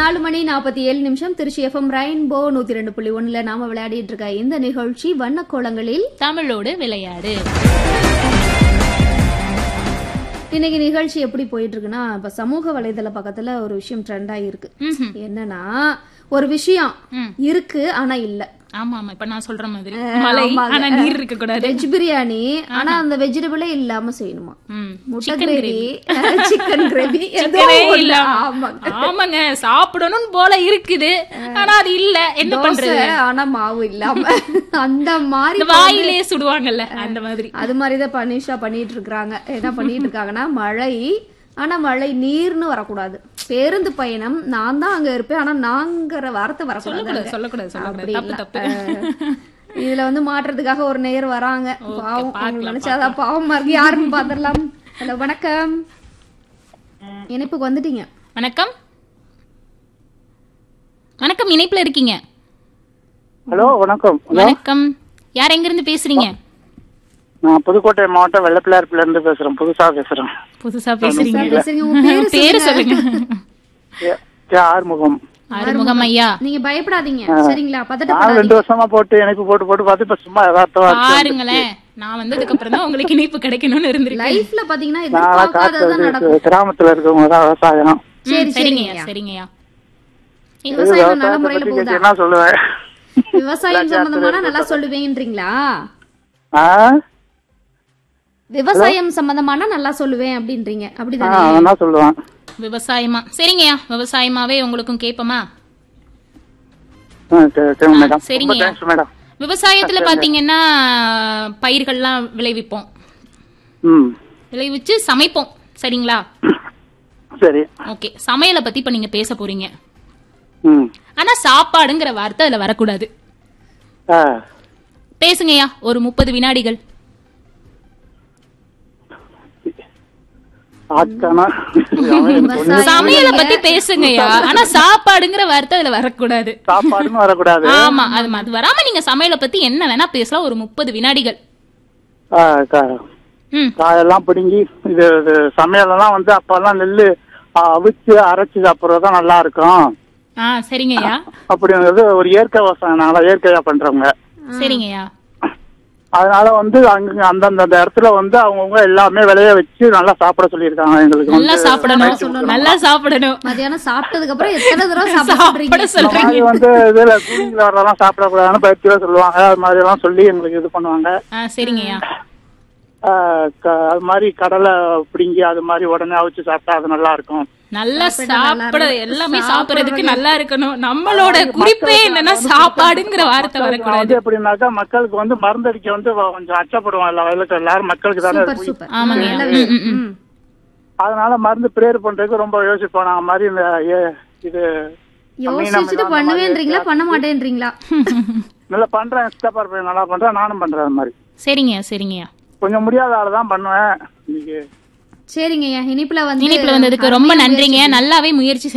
நாலு மணி நாற்பத்தி ஏழு நிமிஷம் திருச்சி எஃப்எம் ரெயின்போ நூத்தி ரெண்டு புள்ளி ஒண்ணுல நாம விளையாடிட்டு இருக்க இந்த நிகழ்ச்சி வண்ணக்கோலங்களில் தமிழோடு விளையாடு இன்னைக்கு நிகழ்ச்சி எப்படி போயிட்டு இருக்குன்னா இப்ப சமூக வலைதள பக்கத்துல ஒரு விஷயம் ட்ரெண்ட் ஆகிருக்கு ம்ஹும். என்னன்னா ஒரு விஷயம் ம். இருக்கு ஆனா இல்ல ஆமா ஆமா இப்ப நான் சொல்ற மாதிரி மலை ஆனா நீர் இருக்க கூடாது வெஜ் பிரியாணி ஆனா அந்த வெஜிடபிளே இல்லாம செய்யணுமா ம். முட்டை Chicken கிரேவி சிக்கன் கிரேவி சிக்கனே இல்ல ஆமாங்க ஆமாங்க சாப்பிடணும் போல இருக்குது ஆனா அது இல்ல என்ன பண்றது தோசை ஆனா மாவு இல்லாம அந்த மாதிரி இந்த வாயிலே சுடுவாங்கல்ல அந்த மாதிரி அது மாதிரிதான் பனிஷா பண்ணிட்டு இருக்காங்க என்ன பண்ணிட்டு இருக்காங்கன்னா மழை ஆனா மழை நீர்னு வரக்கூடாது பேருந்து பயணம் நான் தான் அங்க இருப்பேன் ஆனா நாங்கிற வார்த்தை வரக்கூடாது சொல்லக்கூடாது சொல்லக்கூடாது சொல்லக்கூடாது அப்படி தப்பு இல்ல. தப்பு அஹ், இதுல வந்து மாற்றுறதுக்காக ஒரு நேர் வராங்க பாவம் பார்க்கலாம், உங்களுக்கு நினைச்சாதான் பாவமா இருக்கு யாருன்னு பாத்திரலாம் ஹலோ வணக்கம் இணைப்புக்கு வந்துட்டீங்க வணக்கம் வணக்கம் இணைப்புல இருக்கீங்க ஹலோ வணக்கம் ஹலோ வணக்கம் யார் எங்க இருந்து பேசுறீங்க நான் புதுக்கோட்டை மாவட்டம் வெள்ளப்பிள்ளையார்ல இருந்து பேசுறேன் புதுசா பேசுறேன் புதுசா பேசுறீங்க பேசுறீங்க உங்க பேரு பேரு சொல்லுங்க ஏ- ஏ ஆறுமுகம் ஆறுமுகம் ஐயா நீங்க பயப்படாதீங்க சரிங்களா நான் பதட்டப்படாதீங்க ரெண்டு வருஷமா போட்டு இணைப்பு போட்டு போட்டு பார்த்து இப்ப சும்மா யதார்த்தமா இருக்கு. பாருங்களேன் நான் வந்ததுக்கு அப்புறம் தான் உங்களுக்கு இணைப்பு கிடைக்கணும்னு இருந்திருக்கு லைஃப்ல பாத்தீங்கன்னா நான் எதிர்பார்க்காததான் காட்டு நடக்கும் கிராமத்துல இருக்கவங்க தான் விவசாயம் சரி சரிங்கய்யா சரிங்கய்யா விவசாயம் நல்ல விவசாயத்தை முறையில பத்தி போகுதா கேட்டீங்கன்னா சொல்லுவேன் விவசாயம் சம்பந்தமான நல்லா சொல்லுவேன்றீங்களா ஆ? விவசாயம் சம்பந்தமான நல்லா சொல்லுவேன் அப்படின்றீங்க ஆ, அப்படிதானே அவன் சொல்லுவான் விவசாயமா சரிங்கய்யா விவசாயமாவே உங்களுக்கும் கேட்போமா ஆ, சரி, சரி, மேடம் ரொம்ப சரிங்கய்யா. தேங்க்ஸ் மேடம் விவசாயத்துல பாத்தீங்கன்னா பயிர்கள்லாம் விளைவிப்போம் ம் விளைவிச்சு சமைப்போம் சரிங்களா சரி ஓகே சமையலை பத்தி இப்ப நீங்க பேச போறீங்க ம் ஆனா சாப்பாடுங்கிற வார்த்தை அதுல வரக்கூடாது ஆ பேசுங்கய்யா ஒரு முப்பது வினாடிகள் ஆட்கானா அவன் எனக்கு ஒண்ணுமே சமையலை பத்தி பேசுங்கய்யா ஆனா சாப்பாடுங்கிற வார்த்தை அதுல வரக்கூடாது சாப்பாடுன்னு வரக்கூடாது ஆமா அது அது வராம நீங்க சமையலை பத்தி என்ன வேணா பேசலாம் ஒரு முப்பது வினாடிகள் ஆ, கா- ம் காயெல்லாம் பிடுங்கி இது இது சமையலெல்லாம் வந்து அப்பெல்லாம் நெல்லு ஆ, அவிச்சு அரைச்சு சாப்பிட்றது தான் நல்லா இருக்கும் ஆ சரிங்கய்யா அப்படிங்கிறது ஒரு இயற்கை விவசாயம் நாங்களா இயற்கையா பண்றவங்க சரிங்கய்யா அதனால வந்து அங்க அந்தந்த அந்த இடத்துல வந்து அவங்கவுங்க எல்லாமே விளைய வச்சு நல்லா சாப்பிட சொல்லியிருக்காங்க எங்களுக்கு நல்லா வந்து சாப்பிடணும் நல்லா சாப்பிடணும் மத்தியானம் சாப்பிட்டதுக்கு அப்புறம் எத்தனை தடவை சாப்பிட சொல்றீங்க சாப்பிட இந்த சொல்றீங்க மாதிரி வந்து இதுல கூலிங்ல வர்றதெல்லாம் சாப்பிடக்கூடாதுன்னு பயிற்சியா சொல்லுவாங்க அது மாதிரி எல்லாம் சொல்லி எங்களுக்கு இது பண்ணுவாங்க ஆ சரிங்கய்யா ஆ, க- அது மாதிரி கடலை பிடுங்கி அது மாதிரி உடனே அவிச்சு சாப்பிட்டா அது நல்லா இருக்கும் நல்லா சாப்பிட எல்லாமே சாப்பிடுறதுக்கு நல்லா இருக்கணும் நம்மளோட குறிப்பே என்னன்னா சாப்பாடுங்கிற வார்த்தை மக்களுக்கு வரக்கூடாது வந்து எப்படின்னாக்கா மக்களுக்கு வந்து மருந்தடிக்க வந்து கொஞ்சம் அச்சப்படுவோம் எல்லா வயலுக்கு எல்லாரும் மக்களுக்கு தானே சூப்பர் போய் சூப்பர் ஆமாங்க. நல்ல ம், விஷயம். ம், ம். அதனால மருந்து பிரேயர் பண்றதுக்கு ரொம்ப யோசிப்போம் நாங்க மாதிரி இந்த ஏ- இது யோசிச்சுட்டு பண்ணுவேன்றீங்களா பண்ண மாட்டேன்றீங்களா நல்லா பண்றேன் சித்தப்பா பையன் நல்லா பண்றேன் நானும் பண்றேன் அது மாதிரி சரிங்கய்யா சரிங்கய்யா கொஞ்சம் முடியாத ஆள் தான் பண்ணுவேன் இன்னைக்கு சரிங்கய்யா இனிப்புல வந்து இனிப்புல வந்ததுக்கு ரொம்ப அருமையா நன்றிங்க நல்லாவே முயற்சி